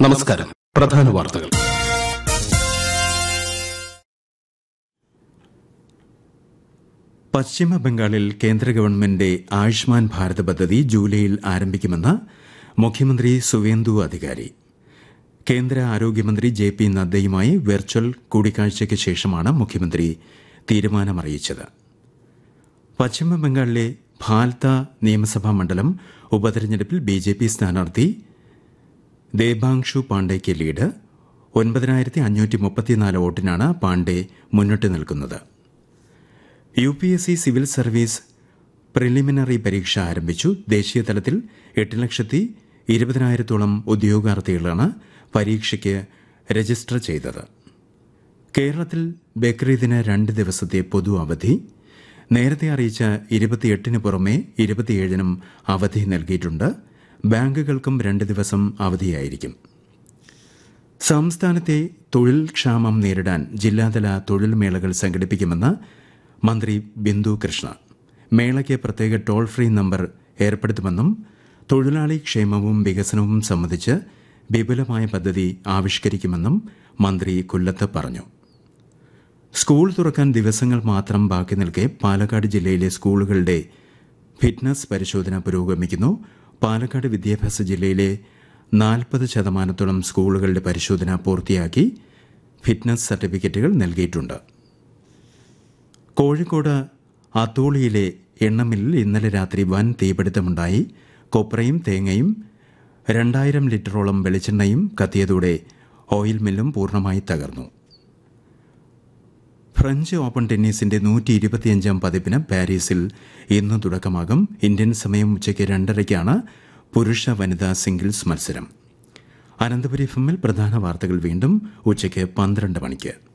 നമസ്കാരം പ്രധാന വാർത്തകൾ പശ്ചിമ ബംഗാളിൽ കേന്ദ്ര ഗവൺമെന്റ് ആയുഷ്മാൻ ഭാരത് പദ്ധതി ജൂലൈയിൽ ആരംഭിക്കുമെന്ന് മുഖ്യമന്ത്രി സുവേന്ദു അധികാരി കേന്ദ്ര ആരോഗ്യമന്ത്രി ജെ പി നദ്ദയുമായി വെർച്വൽ കൂടിക്കാഴ്ചയ്ക്ക് ശേഷമാണ് മുഖ്യമന്ത്രി തീരുമാനമറിയിച്ചത് പശ്ചിമ ബംഗാളിലെ ഭാൽത്ത നിയമസഭാ മണ്ഡലം ഉപതെരഞ്ഞെടുപ്പിൽ ബി ജെ പി സ്ഥാനാർത്ഥി ദേബാങ്ഷു പാണ്ഡെയ്ക്ക് ലീഡ് ഒൻപതിനായിരത്തി അഞ്ഞൂറ്റി മുപ്പത്തിനാല് വോട്ടിനാണ് പാണ്ഡെ മുന്നിട്ട് നിൽക്കുന്നത് U P S C civil service preliminary പരീക്ഷ ആരംഭിച്ചു ദേശീയ തലത്തിൽ എട്ട് ലക്ഷത്തി ഇരുപതിനായിരത്തോളം ഉദ്യോഗാർത്ഥികളാണ് പരീക്ഷയ്ക്ക് രജിസ്റ്റർ ചെയ്തത് കേരളത്തിൽ ബക്രീദിന് രണ്ട് ദിവസത്തെ പൊതു അവധി നേരത്തെ അറിയിച്ച ഇരുപത്തിയെട്ടിന് പുറമെ ഇരുപത്തിയേഴിനും അവധി നൽകിയിട്ടുണ്ട് ബാങ്കുകൾക്കും രണ്ട് ദിവസം അവധിയായിരിക്കും സംസ്ഥാനത്തെ തൊഴിൽ ക്ഷാമം നേരിടാൻ ജില്ലാതല തൊഴിൽ മേളകൾ സംഘടിപ്പിക്കുമെന്ന് മന്ത്രി ബിന്ദു കൃഷ്ണ മേളയ്ക്ക് പ്രത്യേക ടോൾ ഫ്രീ നമ്പർ ഏർപ്പെടുത്തുമെന്നും തൊഴിലാളി ക്ഷേമവും വികസനവും സംബന്ധിച്ച് വിപുലമായ പദ്ധതി ആവിഷ്കരിക്കുമെന്നും മന്ത്രി കൊല്ലത്ത് പറഞ്ഞു സ്കൂൾ തുറക്കാൻ ദിവസങ്ങൾ മാത്രം ബാക്കി നിൽക്കെ പാലക്കാട് ജില്ലയിലെ സ്കൂളുകളുടെ ഫിറ്റ്നസ് പരിശോധന പുരോഗമിക്കുന്നു പാലക്കാട് വിദ്യാഭ്യാസ ജില്ലയിലെ നാൽപ്പത് ശതമാനത്തോളം സ്കൂളുകളുടെ പരിശോധന പൂർത്തിയാക്കി ഫിറ്റ്നസ് സർട്ടിഫിക്കറ്റുകൾ നൽകിയിട്ടുണ്ട് കോഴിക്കോട് അത്തോളിയിലെ എണ്ണമില്ലിൽ ഇന്നലെ രാത്രി വൻ തീപിടുത്തമുണ്ടായി കൊപ്രയും തേങ്ങയും രണ്ടായിരം ലിറ്ററോളം വെളിച്ചെണ്ണയും കത്തിയതോടെ ഓയിൽ മില്ലും പൂർണ്ണമായി തകർന്നു ഫ്രഞ്ച് ഓപ്പൺ ടെന്നീസിന്റെ നൂറ്റി ഇരുപത്തിയഞ്ചാം പതിപ്പിന് പാരീസിൽ ഇന്ന് തുടക്കമാകും ഇന്ത്യൻ സമയം ഉച്ചയ്ക്ക് രണ്ടരയ്ക്കാണ് പുരുഷ വനിതാ സിംഗിൾസ് മത്സരം അനന്തപുരി എഫിൽ പ്രധാന വാർത്തകൾ വീണ്ടും ഉച്ചയ്ക്ക് പന്ത്രണ്ട് മണിക്ക്